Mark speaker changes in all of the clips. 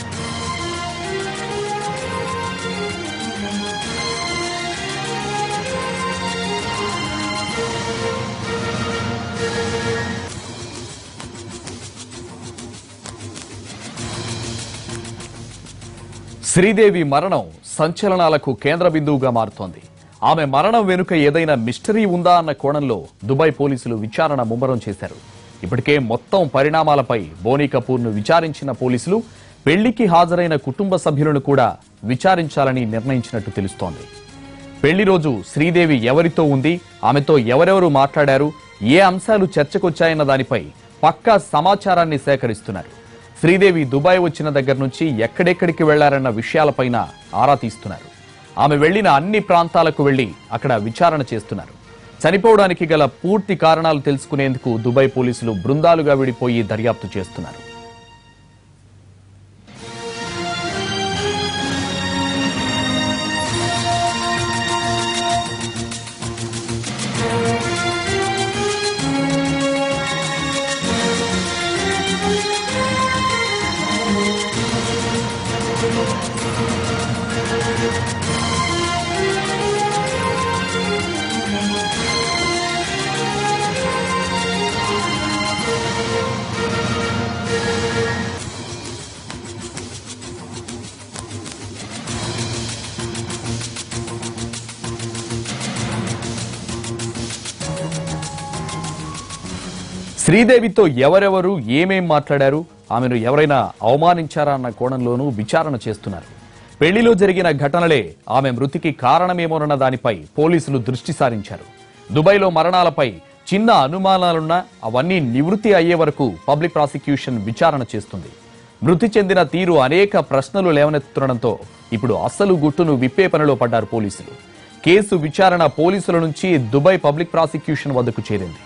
Speaker 1: శ్రీదేవి మరణం సంచలనాలకు కేంద్ర బిందువుగా మారుతోంది ఆమె మరణం వెనుక ఏదైనా మిస్టరీ ఉందా అన్న కోణంలో దుబాయ్ పోలీసులు విచారణ ముమ్మరం చేశారు ఇప్పటికే మొత్తం పరిణామాలపై బోనీ కపూర్ను విచారించిన పోలీసులు పెళ్లికి హాజరైన కుటుంబ సభ్యులను కూడా విచారించాలని నిర్ణయించినట్టు తెలుస్తోంది పెళ్లి రోజు శ్రీదేవి ఎవరితో ఉంది ఆమెతో ఎవరెవరు మాట్లాడారు ఏ అంశాలు చర్చకొచ్చాయన్న దానిపై పక్కా సమాచారాన్ని సేకరిస్తున్నారు శ్రీదేవి దుబాయ్ వచ్చిన దగ్గర నుంచి ఎక్కడెక్కడికి వెళ్లారన్న విషయాలపైన ఆరా తీస్తున్నారు ఆమె వెళ్లిన అన్ని ప్రాంతాలకు వెళ్లి అక్కడ విచారణ చేస్తున్నారు చనిపోవడానికి గల పూర్తి కారణాలు తెలుసుకునేందుకు దుబాయ్ పోలీసులు బృందాలుగా విడిపోయి దర్యాప్తు చేస్తున్నారు శ్రీదేవితో ఎవరెవరు ఏమేం మాట్లాడారు ఆమెను ఎవరైనా అవమానించారా అన్న కోణంలోనూ విచారణ చేస్తున్నారు పెళ్లిలో జరిగిన ఘటనలే ఆమె మృతికి కారణమేమోనన్న దానిపై పోలీసులు దృష్టి సారించారు దుబాయ్లో మరణాలపై చిన్న అనుమానాలున్నా అవన్నీ నివృత్తి అయ్యే వరకు పబ్లిక్ ప్రాసిక్యూషన్ విచారణ చేస్తుంది మృతి చెందిన తీరు అనేక ప్రశ్నలు లేవనెత్తుండడంతో ఇప్పుడు అసలు గుట్టును విప్పే పనిలో పడ్డారు పోలీసులు కేసు విచారణ పోలీసుల నుంచి దుబాయ్ పబ్లిక్ ప్రాసిక్యూషన్ వద్దకు చేరింది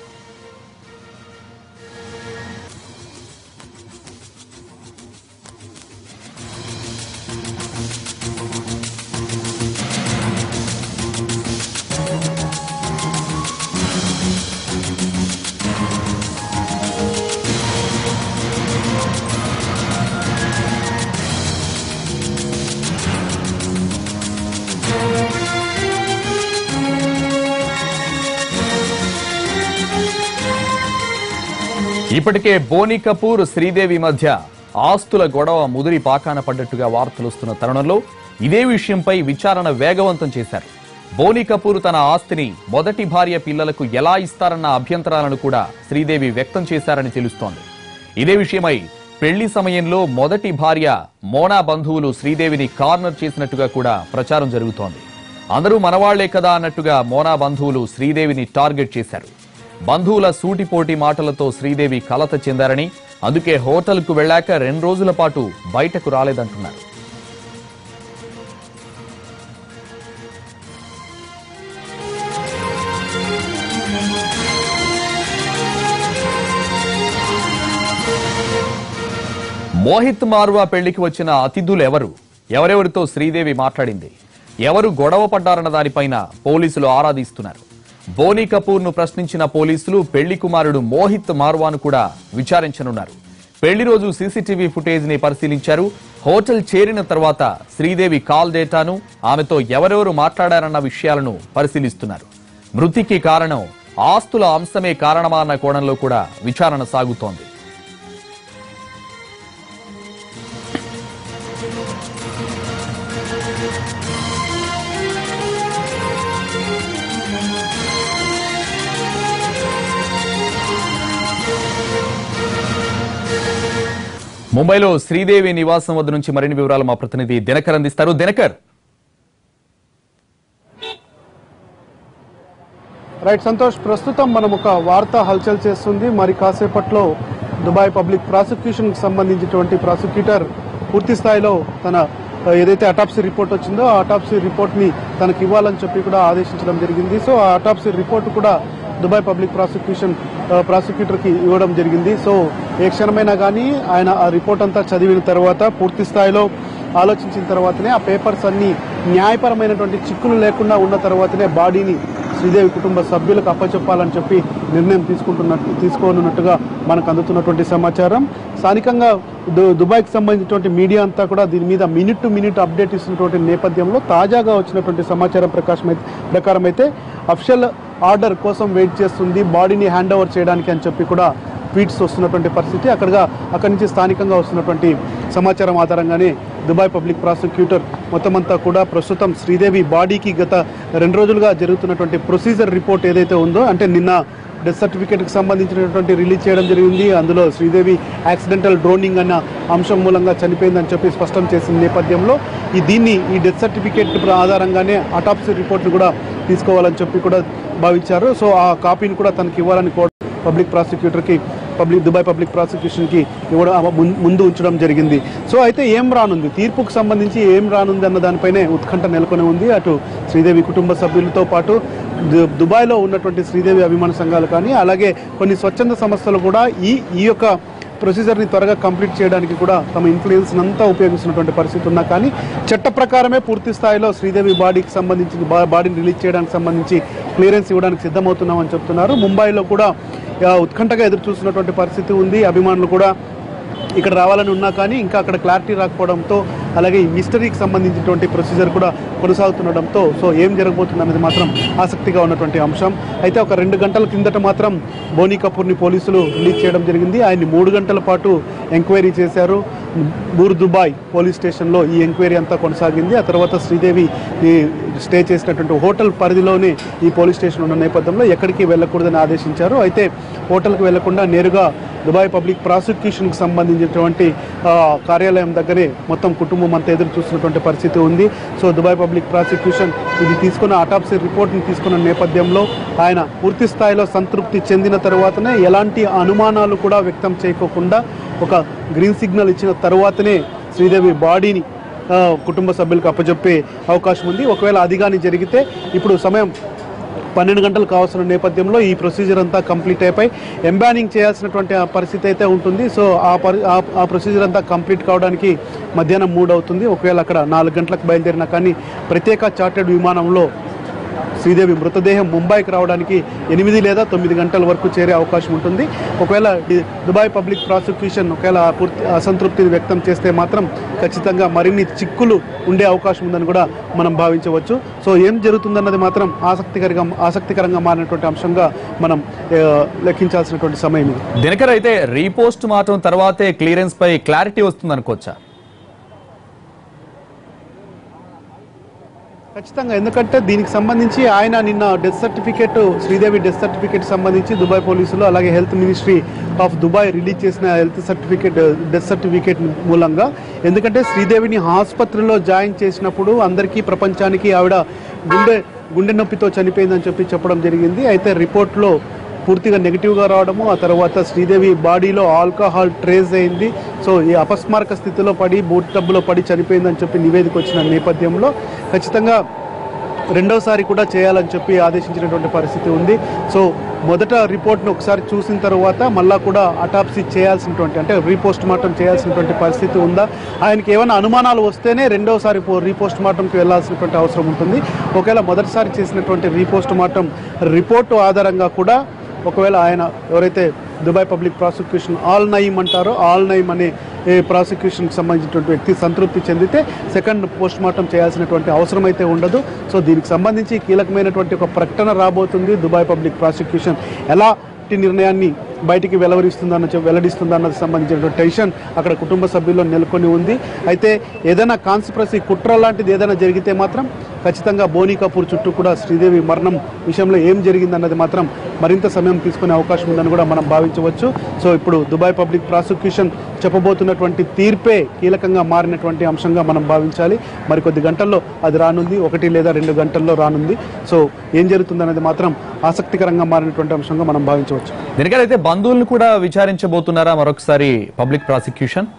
Speaker 1: ఇప్పటికే బోనీ కపూర్ శ్రీదేవి మధ్య ఆస్తుల గొడవ ముదిరి పాకాన పడ్డట్టుగా వార్తలు వస్తున్న తరుణంలో ఇదే విషయంపై విచారణ వేగవంతం చేశారు బోనీ కపూర్ తన ఆస్తిని మొదటి భార్య పిల్లలకు ఎలా ఇస్తారన్న అభ్యంతరాలను కూడా శ్రీదేవి వ్యక్తం చేశారని తెలుస్తోంది ఇదే విషయమై పెళ్లి సమయంలో మొదటి భార్య మోనా బంధువులు శ్రీదేవిని కార్నర్ చేసినట్టుగా కూడా ప్రచారం జరుగుతోంది అందరూ మనవాళ్లే కదా అన్నట్టుగా మోనా బంధువులు శ్రీదేవిని టార్గెట్ చేశారు బంధువుల సూటిపోటి మాటలతో శ్రీదేవి కలత చెందారని అందుకే హోటల్కు వెళ్ళాక రెండు రోజుల పాటు బయటకు రాలేదంటున్నారు మోహిత్ మార్వా పెళ్లికి వచ్చిన అతిథులు ఎవరు ఎవరెవరితో శ్రీదేవి మాట్లాడింది ఎవరు గొడవ పడ్డారన్న దానిపైన పోలీసులు ఆరాధిస్తున్నారు బోనీ కపూర్ ను ప్రశ్నించిన పోలీసులు పెళ్లి కుమారుడు మోహిత్ మార్వాను కూడా విచారించనున్నారు పెళ్లి రోజు సీసీటీవీ ఫుటేజ్ ని పరిశీలించారు హోటల్ చేరిన తర్వాత శ్రీదేవి కాల్ డేటాను ఆమెతో ఎవరెవరు మాట్లాడారన్న విషయాలను పరిశీలిస్తున్నారు మృతికి కారణం ఆస్తుల అంశమే కారణమా అన్న కోణంలో కూడా విచారణ సాగుతోంది ముంబైలో శ్రీదేవి నివాసం వద్ద నుంచి మరిన్ని వివరాలు మా ప్రతినిధి దినకర్ అందిస్తారు దినకర్
Speaker 2: రైట్ సంతోష్ ప్రస్తుతం మనం ఒక వార్త హల్చల్ చేస్తుంది మరి కాసేపట్లో దుబాయ్ పబ్లిక్ ప్రాసిక్యూషన్ కి సంబంధించినటువంటి ప్రాసిక్యూటర్ పూర్తి స్థాయిలో తన ఆ, ఏదైతే అటాప్సీ రిపోర్ట్ వచ్చిందో ఆ అటాప్సీ రిపోర్ట్ ని తనకి ఇవ్వాలని చెప్పి కూడా ఆదేశించడం జరిగింది సో ఆ అటాప్సీ రిపోర్ట్ కూడా దుబాయ్ పబ్లిక్ ప్రాసిక్యూషన్ ప్రాసిక్యూటర్ కి ఇవ్వడం జరిగింది సో ఏ క్షణమైనా కానీ ఆయన ఆ రిపోర్ట్ అంతా చదివిన తర్వాత పూర్తి స్థాయిలో ఆలోచించిన తర్వాతనే ఆ పేపర్స్ అన్ని న్యాయపరమైనటువంటి చిక్కులు లేకుండా ఉన్న తర్వాతనే బాడీని శ్రీదేవి కుటుంబ సభ్యులకు అప్పచెప్పాలని చెప్పి నిర్ణయం తీసుకుంటున్నట్టు తీసుకోనున్నట్టుగా మనకు అందుతున్నటువంటి సమాచారం స్థానికంగా దు- దుబాయ్కి సంబంధించినటువంటి మీడియా అంతా కూడా దీని మీద మినిట్ టు మినిట్ అప్డేట్ ఇస్తున్నటువంటి నేపథ్యంలో తాజాగా వచ్చినటువంటి సమాచారం ప్రకాశం అయితే ప్రకారం అయితే అఫిషియల్ ఆర్డర్ కోసం వెయిట్ చేస్తుంది బాడీని హ్యాండ్ ఓవర్ చేయడానికి అని చెప్పి కూడా ట్వీట్స్ వస్తున్నటువంటి పరిస్థితి అక్కడగా అక్కడి నుంచి స్థానికంగా వస్తున్నటువంటి సమాచారం ఆధారంగానే దుబాయ్ పబ్లిక్ ప్రాసిక్యూటర్ మొత్తం అంతా కూడా ప్రస్తుతం శ్రీదేవి బాడీకి గత రెండు రోజులుగా జరుగుతున్నటువంటి ప్రొసీజర్ రిపోర్ట్ ఏదైతే ఉందో అంటే నిన్న డెత్ సర్టిఫికేట్కి సంబంధించినటువంటి రిలీజ్ చేయడం జరిగింది అందులో శ్రీదేవి యాక్సిడెంటల్ డ్రోనింగ్ అన్న అంశం మూలంగా చనిపోయిందని చెప్పి స్పష్టం చేసిన నేపథ్యంలో ఈ దీన్ని ఈ డెత్ సర్టిఫికేట్ ఆధారంగానే అటాప్సీ రిపోర్ట్ని కూడా తీసుకోవాలని చెప్పి కూడా భావించారు సో ఆ కాపీని కూడా తనకి ఇవ్వాలని కోర పబ్లిక్ ప్రాసిక్యూటర్కి పబ్లిక్ దుబాయ్ పబ్లిక్ ప్రాసిక్యూషన్కి ఇవ్వడం ఆ ముం- ముందు ఉంచడం జరిగింది సో అయితే ఏం రానుంది తీర్పుకు సంబంధించి ఏం రానుంది అన్న దానిపైనే ఉత్కంఠ నెలకొని ఉంది అటు శ్రీదేవి కుటుంబ సభ్యులతో పాటు దు- దుబాయ్లో ఉన్నటువంటి శ్రీదేవి అభిమాన సంఘాలు కానీ అలాగే కొన్ని స్వచ్ఛంద సంస్థలు కూడా ఈ ఈ యొక్క ప్రొసీజర్ని త్వరగా కంప్లీట్ చేయడానికి కూడా తమ ఇన్ఫ్లుయెన్స్ అంతా ఉపయోగిస్తున్నటువంటి పరిస్థితి ఉన్నా కానీ చట్ట ప్రకారమే పూర్తి స్థాయిలో శ్రీదేవి బాడీకి సంబంధించి బా- బాడీని రిలీజ్ చేయడానికి సంబంధించి క్లియరెన్స్ ఇవ్వడానికి సిద్ధమవుతున్నామని చెప్తున్నారు ముంబైలో కూడా ఆ, ఉత్కంఠగా ఎదురు చూస్తున్నటువంటి పరిస్థితి ఉంది అభిమానులు కూడా ఇక్కడ రావాలని ఉన్నా కానీ ఇంకా అక్కడ క్లారిటీ రాకపోవడంతో అలాగే ఈ మిస్టరీకి సంబంధించినటువంటి ప్రొసీజర్ కూడా కొనసాగుతుండడంతో సో ఏం జరగబోతుంది అనేది మాత్రం ఆసక్తిగా ఉన్నటువంటి అంశం అయితే ఒక రెండు గంటల కిందట మాత్రం బోనీ కపూర్ని పోలీసులు రిలీజ్ చేయడం జరిగింది ఆయన్ని మూడు గంటల పాటు ఎంక్వైరీ చేశారు బూర్ దుబాయ్ పోలీస్ స్టేషన్లో ఈ ఎంక్వైరీ అంతా కొనసాగింది ఆ తర్వాత శ్రీదేవి ఈ స్టే చేసినటువంటి హోటల్ పరిధిలోనే ఈ పోలీస్ స్టేషన్ ఉన్న నేపథ్యంలో ఎక్కడికి వెళ్ళకూడదని ఆదేశించారు అయితే హోటల్కి వెళ్లకుండా నేరుగా దుబాయ్ పబ్లిక్ ప్రాసిక్యూషన్కి సంబంధించినటువంటి ఆ, కార్యాలయం దగ్గరే మొత్తం కుటుంబం అంతా ఎదురు చూస్తున్నటువంటి పరిస్థితి ఉంది సో దుబాయ్ పబ్లిక్ ప్రాసిక్యూషన్ ఇది తీసుకున్న అటాప్సీ రిపోర్ట్ని తీసుకున్న నేపథ్యంలో ఆయన పూర్తి స్థాయిలో సంతృప్తి చెందిన తర్వాతనే ఎలాంటి అనుమానాలు కూడా వ్యక్తం చేయకోకుండా ఒక గ్రీన్ సిగ్నల్ ఇచ్చిన తర్వాతనే శ్రీదేవి బాడీని ఆ, కుటుంబ సభ్యులకు అప్పచెప్పే అవకాశం ఉంది ఒకవేళ అది కానీ జరిగితే ఇప్పుడు సమయం పన్నెండు గంటలు కావాల్సిన నేపథ్యంలో ఈ ప్రొసీజర్ అంతా కంప్లీట్ అయిపోయి ఎంబానింగ్ చేయాల్సినటువంటి ఆ పరిస్థితి అయితే ఉంటుంది సో ఆ పరి ఆ- ఆ ప్రొసీజర్ అంతా కంప్లీట్ కావడానికి మధ్యాహ్నం మూడు అవుతుంది ఒకవేళ అక్కడ నాలుగు గంటలకు బయలుదేరినా కానీ ప్రత్యేక చార్టెడ్ విమానంలో శ్రీదేవి మృతదేహం ముంబైకి రావడానికి ఎనిమిది లేదా తొమ్మిది గంటల వరకు చేరే అవకాశం ఉంటుంది ఒకవేళ డి- దుబాయ్ పబ్లిక్ ప్రాసిక్యూషన్ ఒకవేళ ఆ పూర్తి అసంతృప్తిని వ్యక్తం చేస్తే మాత్రం ఖచ్చితంగా మరిన్ని చిక్కులు ఉండే అవకాశం ఉందని కూడా మనం భావించవచ్చు సో ఏం జరుగుతుందన్నది మాత్రం ఆసక్తికరంగా ఆసక్తికరంగా మారినటువంటి అంశంగా మనం ఆ, లెక్కించాల్సినటువంటి సమయం ఇది
Speaker 1: దినకర్ అయితే రీపోస్ట్ మార్టం తర్వాతే క్లియరెన్స్ పై క్లారిటీ వస్తుంది అనుకోవచ్చా
Speaker 2: ఖచ్చితంగా ఎందుకంటే దీనికి సంబంధించి ఆయన నిన్న death certificate Sridevi death certificate సంబంధించి దుబాయ్ పోలీసులు అలాగే health ministry of Dubai release చేసిన హెల్త్ సర్టిఫికేట్ డెత్ సర్టిఫికేట్ మూలంగా ఎందుకంటే శ్రీదేవిని ఆసుపత్రిలో జాయిన్ చేసినప్పుడు అందరికీ ప్రపంచానికి ఆవిడ గుండె గుండె నొప్పితో చనిపోయిందని చెప్పి చెప్పడం జరిగింది అయితే రిపోర్ట్లో పూర్తిగా నెగిటివ్గా రావడము ఆ తర్వాత శ్రీదేవి బాడీలో ఆల్కహాల్ ట్రేస్ అయింది సో ఈ అపస్మారక స్థితిలో పడి బూట్ టబ్బులో పడి చనిపోయిందని చెప్పి నివేదిక వచ్చిన నేపథ్యంలో ఖచ్చితంగా రెండోసారి కూడా చేయాలని చెప్పి ఆదేశించినటువంటి పరిస్థితి ఉంది సో మొదట రిపోర్ట్ను ఒకసారి చూసిన తర్వాత మళ్ళా కూడా అటాప్సీ చేయాల్సినటువంటి అంటే రీపోస్ట్ మార్టం చేయాల్సినటువంటి పరిస్థితి ఉందా ఆయనకి ఏమైనా అనుమానాలు వస్తేనే రెండోసారి పో- రీపోస్ట్ మార్టంకి వెళ్ళాల్సినటువంటి అవసరం ఉంటుంది ఒకవేళ మొదటిసారి చేసినటువంటి రీపోస్ట్ మార్టం రిపోర్టు ఆధారంగా కూడా ఒకవేళ ఆయన ఎవరైతే Dubai public prosecution Al Naeem అంటారో ఆల్ నయీం అనే ఏ ప్రాసిక్యూషన్కి సంబంధించినటువంటి వ్యక్తి సంతృప్తి చెందితే సెకండ్ పోస్ట్ మార్టం చేయాల్సినటువంటి అవసరం అయితే ఉండదు సో దీనికి సంబంధించి కీలకమైనటువంటి ఒక ప్రకటన రాబోతుంది దుబాయ్ పబ్లిక్ ప్రాసిక్యూషన్ ఎలా నిర్ణయాన్ని బయటికి వెలువరిస్తుందన్న చె- వెల్లడిస్తుందన్నది సంబంధించినటువంటి టెన్షన్ అక్కడ కుటుంబ సభ్యుల్లో నెలకొని ఉంది అయితే ఏదైనా కాన్స్పిరసీ కుట్ర లాంటిది ఏదైనా జరిగితే మాత్రం ఖచ్చితంగా బోనీ కపూర్ చుట్టూ కూడా శ్రీదేవి మరణం విషయంలో ఏం జరిగిందన్నది మాత్రం మరింత సమయం తీసుకునే అవకాశం ఉందని కూడా మనం భావించవచ్చు సో ఇప్పుడు దుబాయ్ పబ్లిక్ ప్రాసిక్యూషన్ చెప్పబోతున్నటువంటి తీర్పే కీలకంగా మారినటువంటి అంశంగా మనం భావించాలి మరికొద్ది గంటల్లో అది రానుంది ఒకటి లేదా రెండు గంటల్లో రానుంది సో ఏం జరుగుతుందనేది మాత్రం ఆసక్తికరంగా మారినటువంటి అంశంగా మనం భావించవచ్చు
Speaker 1: దినకర్ అయితే బంధువులను కూడా విచారించబోతున్నారా మరొకసారి పబ్లిక్ ప్రాసిక్యూషన్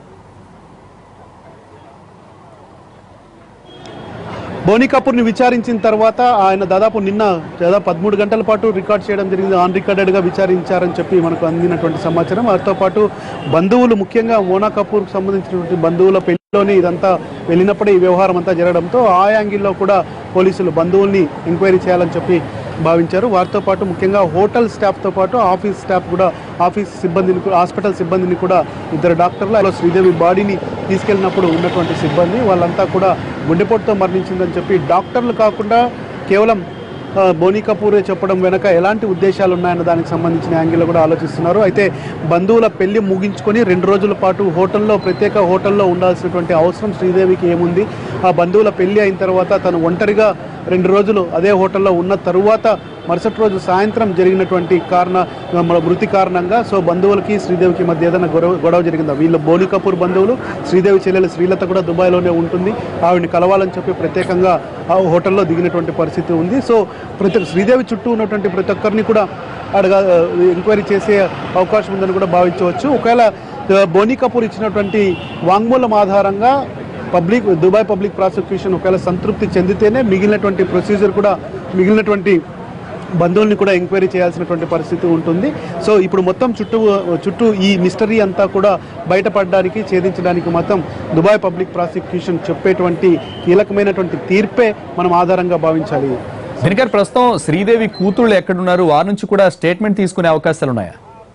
Speaker 2: బోనీ కపూర్ని విచారించిన తర్వాత ఆయన దాదాపు నిన్న దాదాపు పదమూడు గంటల పాటు రికార్డ్ చేయడం జరిగింది ఆన్ రికార్డెడ్గా విచారించారని చెప్పి మనకు అందినటువంటి సమాచారం వాటితో పాటు బంధువులు ముఖ్యంగా మోనా కపూర్కి సంబంధించినటువంటి బంధువుల పెళ్లిలోనే ఇదంతా వెళ్ళినప్పుడే ఈ వ్యవహారం అంతా జరగడంతో ఆ యాంగిల్లో కూడా పోలీసులు బంధువుల్ని ఎంక్వైరీ చేయాలని చెప్పి భావించారు వారితో పాటు ముఖ్యంగా హోటల్ స్టాఫ్తో పాటు ఆఫీస్ స్టాఫ్ కూడా ఆఫీస్ సిబ్బందిని కూడా- హాస్పిటల్ సిబ్బందిని కూడా ఇద్దరు డాక్టర్లు అలా శ్రీదేవి బాడీని తీసుకెళ్ళినప్పుడు ఉన్నటువంటి సిబ్బంది వాళ్ళంతా కూడా గుండెపోటుతో మరణించిందని చెప్పి డాక్టర్లు కాకుండా కేవలం ఆ, బోనీ కపూరే చెప్పడం వెనక ఎలాంటి ఉద్దేశాలు ఉన్నాయన్న దానికి సంబంధించిన యాంగిల్లో కూడా ఆలోచిస్తున్నారు అయితే బంధువుల పెళ్లి ముగించుకొని రెండు రోజుల పాటు హోటల్లో ప్రత్యేక హోటల్లో ఉండాల్సినటువంటి అవసరం శ్రీదేవికి ఏముంది ఆ బంధువుల పెళ్లి అయిన తర్వాత తను ఒంటరిగా రెండు రోజులు అదే హోటల్లో ఉన్న తరువాత మరుసటి రోజు సాయంత్రం జరిగినటువంటి కారణ మన మృతి కారణంగా సో బంధువులకి శ్రీదేవికి మధ్య ఏదైనా గొడవ గొడవ జరిగిందా వీళ్ళు బోని కపూర్ బంధువులు శ్రీదేవి చెల్లెలు శ్రీలత కూడా దుబాయ్లోనే ఉంటుంది ఆవిడని కలవాలని చెప్పి ప్రత్యేకంగా ఆ హోటల్లో దిగినటువంటి పరిస్థితి ఉంది సో ప్రతి శ్రీదేవి చుట్టూ ఉన్నటువంటి ప్రతి ఒక్కరిని కూడా అడగా ఎంక్వైరీ చేసే అవకాశం ఉందని కూడా భావించవచ్చు ఒకవేళ ఆ, బోని కపూర్ ఇచ్చినటువంటి వాంగ్మూలం ఆధారంగా పబ్లిక్ దుబాయ్ పబ్లిక్ ప్రాసిక్యూషన్ ఒకవేళ సంతృప్తి చెందితేనే మిగిలినటువంటి ప్రొసీజర్ కూడా మిగిలినటువంటి బంధువుల్ని కూడా ఎంక్వైరీ చేయాల్సినటువంటి పరిస్థితి ఉంటుంది సో ఇప్పుడు మొత్తం చుట్టూ చుట్టూ ఈ మిస్టరీ అంతా కూడా బయటపడడానికి ఛేదించడానికి మొత్తం దుబాయ్ పబ్లిక్ ప్రాసిక్యూషన్ చెప్పేటువంటి కీలకమైనటువంటి తీర్పే మనం ఆధారంగా భావించాలి
Speaker 1: దినకర్ ప్రస్తుతం శ్రీదేవి కూతుళ్ళు ఎక్కడున్నారు వారి నుంచి కూడా స్టేట్మెంట్ తీసుకునే అవకాశాలు ఉన్నాయా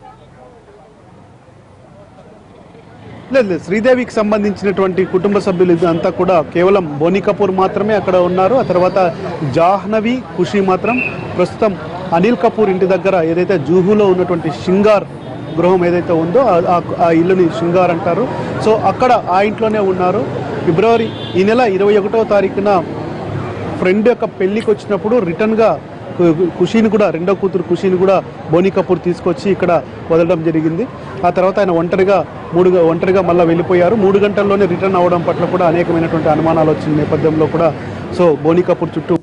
Speaker 2: లేదు లేదు శ్రీదేవికి సంబంధించినటువంటి కుటుంబ సభ్యులు ఇదంతా కూడా కేవలం బోని కపూర్ మాత్రమే అక్కడ ఉన్నారు ఆ తర్వాత జాహ్నవి ఖుషి మాత్రం ప్రస్తుతం అనిల్ కపూర్ ఇంటి దగ్గర ఏదైతే జూహులో ఉన్నటువంటి షింగార్ గృహం ఏదైతే ఉందో ఆ- ఆ- ఆ ఇల్లుని షింగార్ అంటారు సో అక్కడ ఆ ఇంట్లోనే ఉన్నారు ఫిబ్రవరి ఈ నెల ఇరవై ఒకటో తారీఖున ఫ్రెండ్ యొక్క పెళ్లికి వచ్చినప్పుడు రిటర్న్గా కు- ఖుషీని కూడా రెండో కూతురు ఖుషీని కూడా బోని కపూర్ తీసుకొచ్చి ఇక్కడ వదలడం జరిగింది ఆ తర్వాత ఆయన ఒంటరిగా మూడు గ- ఒంటరిగా మళ్ళీ వెళ్ళిపోయారు మూడు గంటల్లోనే రిటర్న్ అవ్వడం పట్ల కూడా అనేకమైనటువంటి అనుమానాలు వచ్చిన నేపథ్యంలో కూడా సో బోని కపూర్ చుట్టూ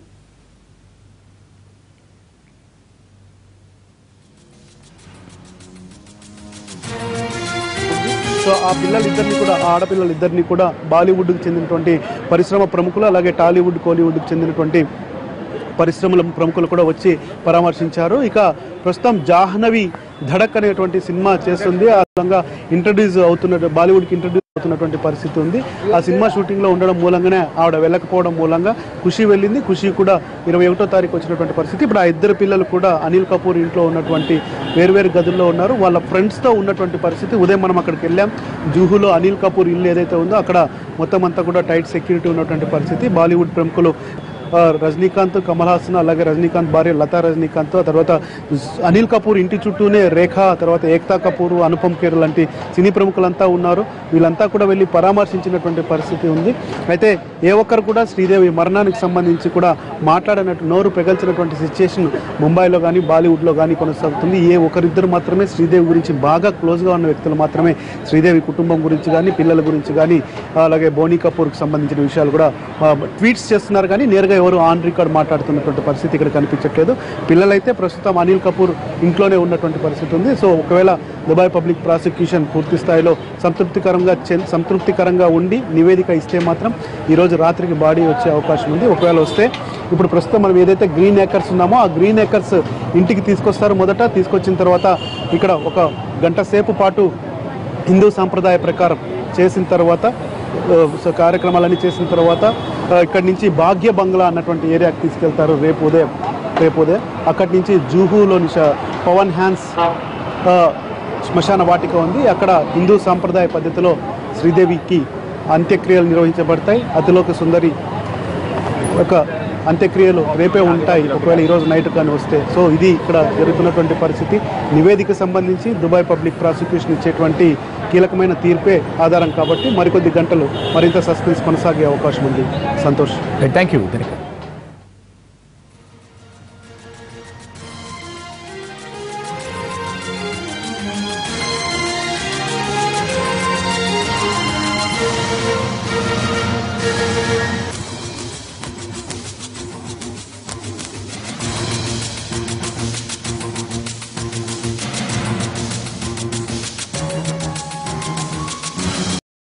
Speaker 2: సో ఆ పిల్లలిద్దరిని కూడా ఆ ఆడపిల్లలిద్దరిని కూడా బాలీవుడ్కి చెందినటువంటి పరిశ్రమ ప్రముఖులు అలాగే టాలీవుడ్ కోలీవుడ్కి చెందినటువంటి పరిశ్రమల ప్రముఖులు కూడా వచ్చి పరామర్శించారు ఇక ప్రస్తుతం జాహ్నవి ధడక్ అనేటువంటి సినిమా చేస్తుంది ఆ విధంగా ఇంట్రడ్యూస్ అవుతున్న బాలీవుడ్కి ఇంట్రడ్యూస్ అవుతున్నటువంటి పరిస్థితి ఉంది ఆ సినిమా షూటింగ్లో ఉండడం మూలంగానే ఆవిడ వెళ్ళకపోవడం మూలంగా ఖుషి వెళ్ళింది ఖుషి కూడా ఇరవై ఒకటో తారీఖు వచ్చినటువంటి పరిస్థితి ఇప్పుడు ఆ ఇద్దరు పిల్లలు కూడా అనిల్ కపూర్ ఇంట్లో ఉన్నటువంటి వేరువేరు గదుల్లో ఉన్నారు వాళ్ళ ఫ్రెండ్స్తో ఉన్నటువంటి పరిస్థితి ఉదయం మనం అక్కడికి వెళ్ళాం జూహులో అనిల్ కపూర్ ఇల్లు ఏదైతే ఉందో అక్కడ మొత్తం అంతా కూడా టైట్ సెక్యూరిటీ ఉన్నటువంటి పరిస్థితి బాలీవుడ్ ప్రముఖులు ఆ, రజనీకాంత్ కమల్ హాసన్ అలాగే రజనీకాంత్ భార్య లతా రజనీకాంత్ ఆ తర్వాత అనిల్ కపూర్ ఇంటి చుట్టూనే రేఖ తర్వాత ఏక్తా కపూర్ అనుపమ్ ఖేర్ లాంటి సినీ ప్రముఖులంతా ఉన్నారు వీళ్ళంతా కూడా వెళ్ళి పరామర్శించినటువంటి పరిస్థితి ఉంది అయితే ఏ ఒక్కరు కూడా శ్రీదేవి మరణానికి సంబంధించి కూడా మాట్లాడినట్టు నోరు పెగల్చినటువంటి సిచ్యుయేషన్ ముంబైలో కానీ బాలీవుడ్లో కానీ కొనసాగుతుంది ఏ ఒకరిద్దరు మాత్రమే శ్రీదేవి గురించి బాగా క్లోజ్గా ఉన్న వ్యక్తులు మాత్రమే శ్రీదేవి కుటుంబం గురించి కానీ పిల్లల గురించి కానీ అలాగే బోనీ కపూర్కి సంబంధించిన విషయాలు కూడా ఆ, ట్వీట్స్ చేస్తున్నారు కానీ నేరుగా ఎవరు ఆన్ రికార్డ్ మాట్లాడుతున్నటువంటి పరిస్థితి ఇక్కడ కనిపించట్లేదు పిల్లలైతే ప్రస్తుతం అనిల్ కపూర్ ఇంట్లోనే ఉన్నటువంటి పరిస్థితి ఉంది సో ఒకవేళ దుబాయ్ పబ్లిక్ ప్రాసిక్యూషన్ పూర్తి స్థాయిలో సంతృప్తికరంగా చెం- సంతృప్తికరంగా ఉండి నివేదిక ఇస్తే మాత్రం ఈరోజు రాత్రికి బాడీ వచ్చే అవకాశం ఉంది ఒకవేళ వస్తే ఇప్పుడు ప్రస్తుతం మనం ఏదైతే గ్రీన్ ఏకర్స్ ఉన్నామో ఆ గ్రీన్ ఏకర్స్ ఇంటికి తీసుకొస్తారు మొదట తీసుకొచ్చిన తర్వాత ఇక్కడ ఒక గంట సేపు పాటు హిందూ సాంప్రదాయ ప్రకారం చేసిన తర్వాత ఆ, సో కార్యక్రమాలన్నీ చేసిన తర్వాత ఆ, ఇక్కడి నుంచి భాగ్య బంగ్లా అన్నటువంటి ఏరియాకి తీసుకెళ్తారు రేపు ఉదయం రేపు ఉదయం అక్కడి నుంచి జూహులోని ష- పవన్ హ్యాన్స్ ఆ, శ్మశాన వాటిక ఉంది అక్కడ హిందూ సాంప్రదాయ పద్ధతిలో శ్రీదేవికి అంత్యక్రియలు నిర్వహించబడతాయి అతిలోక సుందరి ఒక అంత్యక్రియలు రేపే ఉంటాయి ఒకవేళ ఈరోజు నైట్ కానీ వస్తే సో ఇది ఇక్కడ జరుగుతున్నటువంటి పరిస్థితి నివేదిక సంబంధించి దుబాయ్ పబ్లిక్ ప్రాసిక్యూషన్ ఇచ్చేటువంటి కీలకమైన తీర్పే ఆధారం కాబట్టి మరికొద్ది గంటలు మరింత సస్పెన్స్ కొనసాగే అవకాశం ఉంది సంతోష్
Speaker 1: థ్యాంక్ యూ దినకర్